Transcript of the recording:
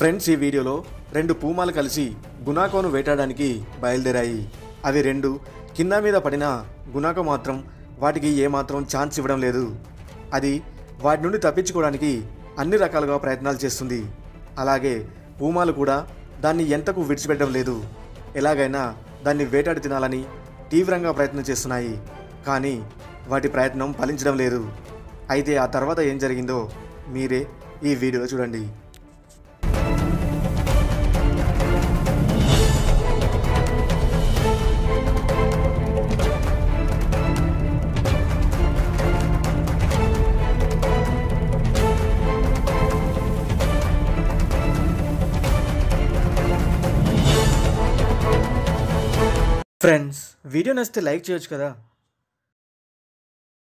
friends ఈ వీడియోలో రెండు పూమాలు కలిసి గుణాకోను వేటాడడానికి బయలుదేరాయి అవి రెండు కింద మీద పడిన గుణాకో మాత్రం వాటికి ఏమాత్రం ఛాన్స్ ఇవ్వడం లేదు అది వాటి నుండి తప్పించుకోవడానికి అన్ని రకాలుగా ప్రయత్నాలు చేస్తుంది అలాగే పూమాలు కూడా దాన్ని ఎంతకు విడిచిపెట్టడం లేదు ఎలాగైనా దాన్ని వేటాడి తినాలని తీవ్రంగా ప్రయత్నం చేస్తున్నాయి కానీ వాటి ప్రయత్నం ఫలించడం లేదు అయితే ఆ తర్వాత ఏం జరిగిందో మీరే ఈ వీడియోలో చూడండి ఫ్రెండ్స్ వీడియో నచ్చితే లైక్ చేయొచ్చు కదా